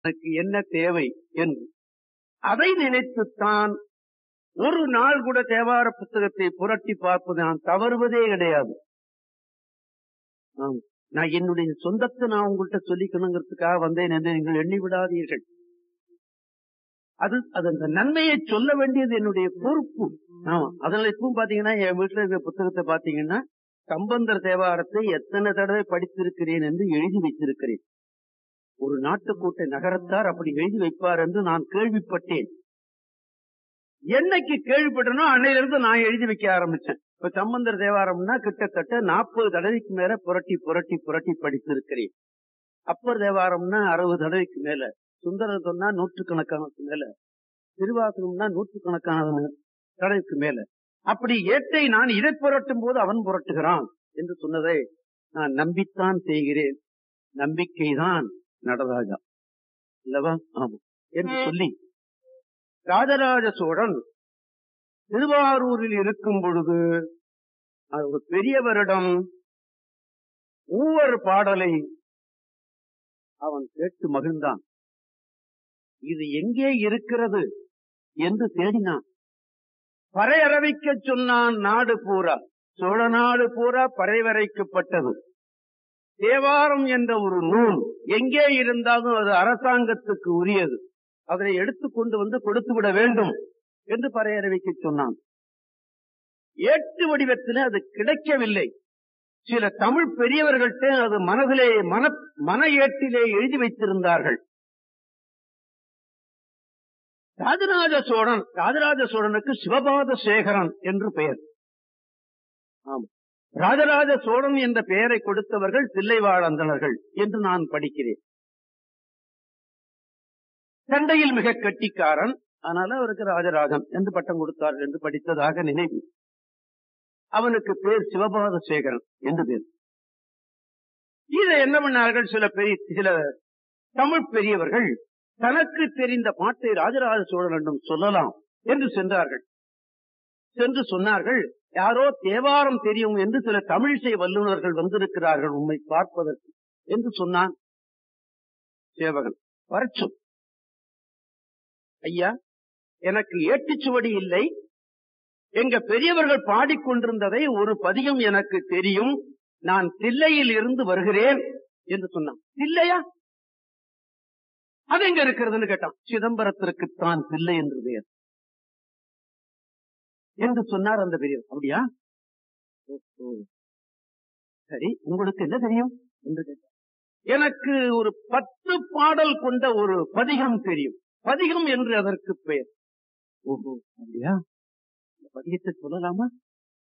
எனக்கு என்ன தேவை என்று அதை நினைத்துத்தான் ஒரு நாள் கூட தேவார புத்தகத்தை புரட்டி பார்ப்பது நான் தவறுவதே கிடையாது ஆம். நான் என்னுடைய சொந்தத்தை நான் உங்கள்கிட்ட சொல்லிக்கணுங்கிறதுக்காக வந்தேன் என்று நீங்கள் எண்ணி விடாதீர்கள் அது அது அந்த நன்மையை சொல்ல வேண்டியது என்னுடைய பொறுப்பு ஆமா அதனால இப்பவும் பாத்தீங்கன்னா என் வீட்டுல இருக்கிற புத்தகத்தை பாத்தீங்கன்னா கம்பந்தர் தேவாரத்தை எத்தனை தடவை படித்திருக்கிறேன் என்று எழுதி வைத்திருக்கிறேன் ஒரு நாட்டுக்கோட்டை நகரத்தார் அப்படி எழுதி வைப்பார் என்று நான் கேள்விப்பட்டேன் என்னைக்கு கேள்விப்பட்டனோ அன்னையிலிருந்து நான் எழுதி வைக்க ஆரம்பிச்சேன் இப்ப சம்பந்தர் தேவாரம்னா கிட்டத்தட்ட நாற்பது தடவைக்கு மேல புரட்டி புரட்டி புரட்டி படித்திருக்கிறேன் அப்பர் தேவாரம்னா அறுபது தடவைக்கு மேல சுந்தரர் சொன்னா நூற்றுக்கணக்கானதுக்கு மேல திருவாசகம்னா நூற்றுக்கணக்கான தடவைக்கு மேல அப்படி ஏட்டை நான் இதை புரட்டும் போது அவன் புரட்டுகிறான் என்று சொன்னதை நான் நம்பித்தான் செய்கிறேன் நம்பிக்கைதான் நடராஜா இல்லவா ஆமா என்று சொல்லி ராஜராஜ சோழன் திருவாரூரில் இருக்கும் பொழுது அது ஒரு பெரியவரிடம் மூவர் பாடலை அவன் கேட்டு மகிழ்ந்தான் இது எங்கே இருக்கிறது என்று தேடினான் பறையறவிக்க சொன்னான் நாடு பூரா சோழ நாடு பூரா பறைவரைக்கப்பட்டது தேவாரம் என்ற ஒரு நூல் எங்கே இருந்தாலும் அது அரசாங்கத்துக்கு உரியது அதனை எடுத்துக்கொண்டு வந்து கொடுத்து விட வேண்டும் என்று பறையறவிக்க சொன்னான் ஏட்டு வடிவத்தில் அது கிடைக்கவில்லை சில தமிழ் பெரியவர்கள்ட்ட அது மனதிலே மன மன ஏட்டிலே எழுதி வைத்திருந்தார்கள் ராஜராஜ சோழன் ராஜராஜ சோழனுக்கு சிவபாத சேகரன் என்று பெயர் ஆம் ராஜராஜ சோழன் என்ற பெயரை கொடுத்தவர்கள் தில்லைவாழந்தனர்கள் என்று நான் படிக்கிறேன் சண்டையில் மிக கட்டிக்காரன் அதனால அவருக்கு ராஜராஜன் என்று பட்டம் கொடுத்தார்கள் என்று படித்ததாக நினைவு அவனுக்கு பேர் சிவபாத சேகரன் என்று பேர் இதை என்ன பண்ணார்கள் சில பெரிய சில தமிழ் பெரியவர்கள் தனக்கு தெரிந்த பாட்டை ராஜராஜ சோழனிடம் சொல்லலாம் என்று சென்றார்கள் சென்று சொன்னார்கள் யாரோ தேவாரம் தெரியும் என்று சில தமிழிசை வல்லுநர்கள் வந்திருக்கிறார்கள் உண்மை பார்ப்பதற்கு என்று சொன்னான் சேவகன் வரச்சும் ஐயா எனக்கு ஏட்டுச்சுவடி இல்லை எங்க பெரியவர்கள் பாடிக்கொண்டிருந்ததை ஒரு பதியம் எனக்கு தெரியும் நான் தில்லையில் இருந்து வருகிறேன் என்று சொன்னான் தில்லையா அது எங்க இருக்கிறதுன்னு கேட்டான் சிதம்பரத்திற்கு தான் தில்லை என்று பெயர் என்று சொன்னார் அந்த பெரியவர் அப்படியா ஓஹோ. சரி உங்களுக்கு என்ன தெரியும் என்று கேட்டார் எனக்கு ஒரு பத்து பாடல் கொண்ட ஒரு பதிகம் தெரியும் பதிகம் என்று அதற்கு பெயர் ஓஹோ அப்படியா இந்த பதிகத்தை சொல்லலாமா